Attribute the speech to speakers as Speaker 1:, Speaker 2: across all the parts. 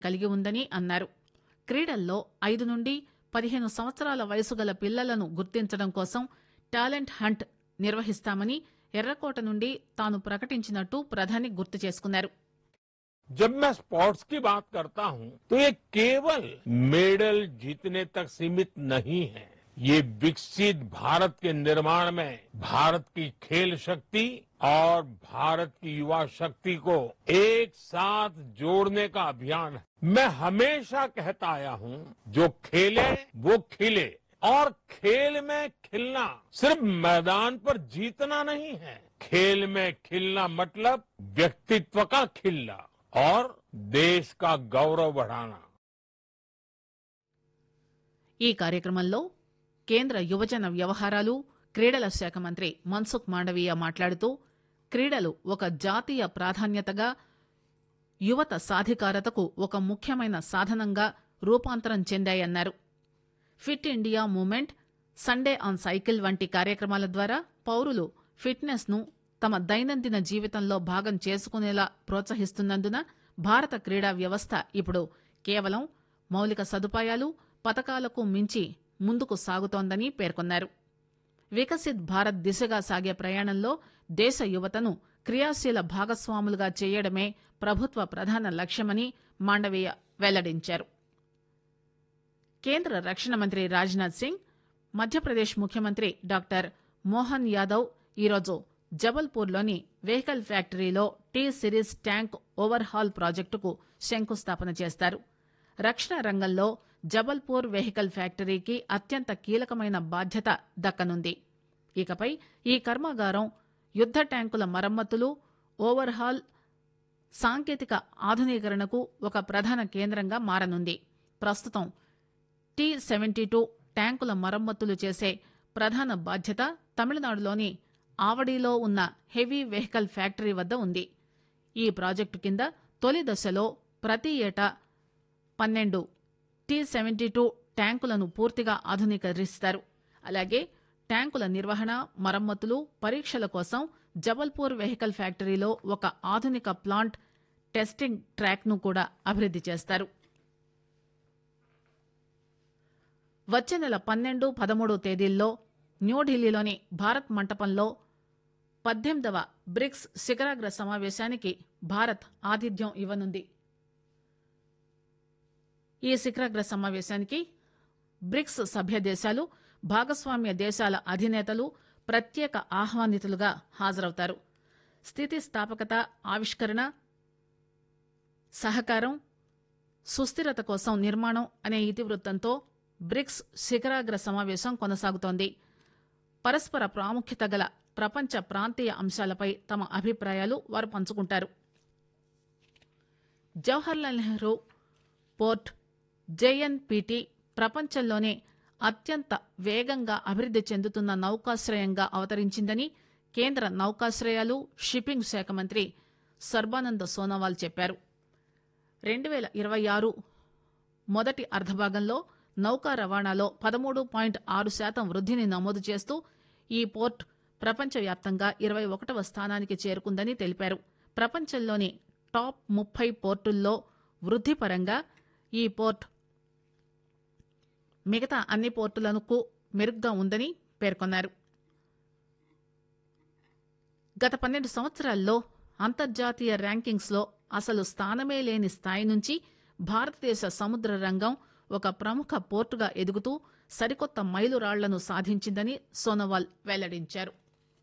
Speaker 1: కలిగి ఉందని అన్నారు క్రీడల్లో ఐదు నుండి పదిహేను సంవత్సరాల వయసు గల పిల్లలను గుర్తించడం కోసం టాలెంట్ హంట్ నిర్వహిస్తామని ఎర్రకోట నుండి తాను ప్రకటించినట్టు ప్రధాని గుర్తు చేసుకున్నారు
Speaker 2: जब मैं स्पोर्ट्स की बात करता हूं तो ये केवल मेडल जीतने तक सीमित नहीं है ये विकसित भारत के निर्माण में भारत की खेल शक्ति और भारत की युवा शक्ति को एक साथ जोड़ने का अभियान है मैं हमेशा कहता आया हूं जो खेले वो खिले और खेल में खिलना सिर्फ मैदान पर जीतना नहीं है खेल में खिलना मतलब व्यक्तित्व का खिलना और देश का गौरव बढ़ाना
Speaker 1: ఈ కార్యక్రమంలో కేంద్ర యువజన వ్యవహారాలు క్రీడల శాఖ మంత్రి మన్సుఖ్ మాండవీయ మాట్లాడుతూ క్రీడలు ఒక జాతీయ ప్రాధాన్యతగా యువత సాధికారతకు ఒక ముఖ్యమైన సాధనంగా రూపాంతరం చెందాయన్నారు fit India movement Sunday on cycle వంటి కార్యక్రమాల ద్వారా పౌరులు ఫిట్నెస్ ను తమ దైనందిన జీవితంలో భాగం చేసుకునేలా ప్రోత్సహిస్తున్నందున భారత క్రీడా వ్యవస్థ ఇప్పుడు కేవలం మౌలిక సదుపాయాలు పథకాలకు మించి ముందుకు సాగుతోందని పేర్కొన్నారు వికసిత్ భారత్ దిశగా సాగే ప్రయాణంలో దేశ యువతను క్రియాశీల భాగస్వాములుగా చేయడమే ప్రభుత్వ ప్రధాన లక్ష్యమని మాండవీయ వెల్లడించారు కేంద్ర రక్షణ మంత్రి రాజ్నాథ్ సింగ్ మధ్యప్రదేశ్ ముఖ్యమంత్రి డాక్టర్ మోహన్ యాదవ్ ఈరోజు జబల్పూర్లోని వెహికల్ ఫ్యాక్టరీలో T series tank overhaul ప్రాజెక్టుకు శంకుస్థాపన చేస్తారు రక్షణ రంగంలో జబల్పూర్ వెహికల్ ఫ్యాక్టరీకి అత్యంత కీలకమైన బాధ్యత దక్కనుంది ఇకపై ఈ కర్మాగారం యుద్ద ట్యాంకుల మరమ్మతులు ఓవర్ హాల్ సాంకేతిక ఆధునీకరణకు ఒక ప్రధాన కేంద్రంగా మారనుంది ప్రస్తుతం టీ సెవెంటీ టూ ట్యాంకుల మరమ్మతులు చేసే ప్రధాన బాధ్యత తమిళనాడులోని ఆవడిలో ఉన్న హెవీ వెహికల్ ఫ్యాక్టరీ వద్ద ఉంది ఈ ప్రాజెక్టు కింద తొలి దశలో ప్రతి ఏటా పన్నెండు టీ సెవెంటీ టూ ట్యాంకులను పూర్తిగా ఆధునీకరిస్తారు అలాగే ట్యాంకుల నిర్వహణ మరమ్మతులు పరీక్షల కోసం జబల్పూర్ వెహికల్ ఫ్యాక్టరీలో ఒక ఆధునిక ప్లాంట్ టెస్టింగ్ ట్రాక్ను కూడా అభివృద్ది చేస్తారు వచ్చే నెల పన్నెండు పదమూడు తేదీల్లో న్యూఢిల్లీలోని భారత్ మంటపంలో పద్దెనిమిదవ బ్రిక్స్ శిఖరాగ్ర సమావేశానికి భారత్ ఆతిథ్యం ఇవ్వనుంది ఈ శిఖరాగ్ర సమావేశానికి బ్రిక్స్ సభ్య దేశాలు భాగస్వామ్య దేశాల అధినేతలు ప్రత్యేక ఆహ్వానితులుగా హాజరవుతారు స్థితిస్థాపకత ఆవిష్కరణ సహకారం సుస్థిరత కోసం నిర్మాణం అనే ఇతివృత్తంతో బ్రిక్స్ శిఖరాగ్ర సమావేశం కొనసాగుతోంది పరస్పర ప్రాముఖ్యత గల ప్రపంచ ప్రాంతీయ అంశాలపై తమ అభిప్రాయాలు వారు పంచుకుంటారు జవహర్లాల్ నెహ్రూ పోర్ట్ జేఎన్పీటీ ప్రపంచంలోనే అత్యంత వేగంగా అభివృద్ది చెందుతున్న నౌకాశ్రయంగా అవతరించిందని కేంద్ర నౌకాశ్రయాలు షిప్పింగ్ శాఖ మంత్రి సర్బానంద సోనోవాల్ చెప్పారు రెండు వేల ఇరవై ఆరు మొదటి అర్ధభాగంలో నౌకా రవాణాలో పదమూడు పాయింట్ ఆరు శాతం వృద్ధిని నమోదు చేస్తూ ఈ పోర్ట్ ప్రపంచవ్యాప్తంగా ఇరవై ఒకటవ స్థానానికి చేరుకుందని తెలిపారు ప్రపంచంలోని టాప్ ముప్పై పోర్టుల్లో వృద్ధి పరంగా ఈ పోర్ట్ మిగతా అన్ని పోర్టులకు మెరుగ్గా ఉందని పేర్కొన్నారు గత పన్నెండు సంవత్సరాల్లో అంతర్జాతీయ ర్యాంకింగ్స్ లో అసలు స్థానమే లేని స్థాయి నుంచి భారతదేశ సముద్ర రంగం ఒక ప్రముఖ పోర్టుగా ఎదుగుతూ సరికొత్త మైలురాళ్లను సాధించిందని సోనోవాల్ వెల్లడించారు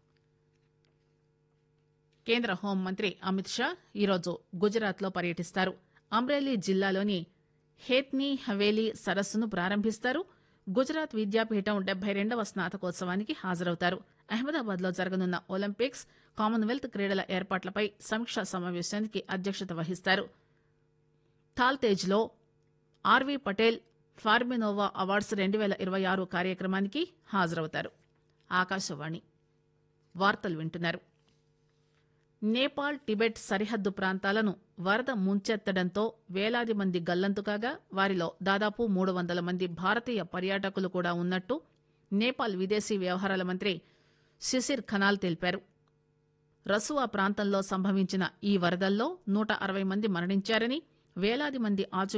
Speaker 1: కేంద్ర హోంమంత్రి అమిత్ షా ఈరోజు గుజరాత్లో పర్యటిస్తారు అమ్రేలీ జిల్లాలోని హేత్నీ హవేలీ సరస్సును ప్రారంభిస్తారు గుజరాత్ విద్యాపీఠం డెబ్బై రెండవ స్నాతకోత్సవానికి హాజరవుతారు అహ్మదాబాద్ లో జరగనున్న ఒలింపిక్స్ కామన్వెల్త్ క్రీడల ఏర్పాట్లపై సమీక్షా సమావేశానికి అధ్యక్షత వహిస్తారు థాల్తేజ్ లో ఆర్వీ పటేల్ ఫార్మినోవా అవార్డ్స్ రెండు వేల ఇరవై ఆరు కార్యక్రమానికి హాజరవుతారు ఆకాశవాణి వార్తలు వింటున్నారు నేపాల్ టిబెట్ సరిహద్దు ప్రాంతాలను వరద ముంచెత్తడంతో వేలాది మంది గల్లంతు కాగా వారిలో దాదాపు మూడు వందల మంది భారతీయ పర్యాటకులు కూడా ఉన్నట్టు నేపాల్ విదేశీ వ్యవహారాల మంత్రి శిశిర్ ఖనాల్ తెలిపారు రసువా ప్రాంతంలో సంభవించిన ఈ వరదల్లో నూట అరవై మంది మరణించారని వేలాది మంది ఆచూ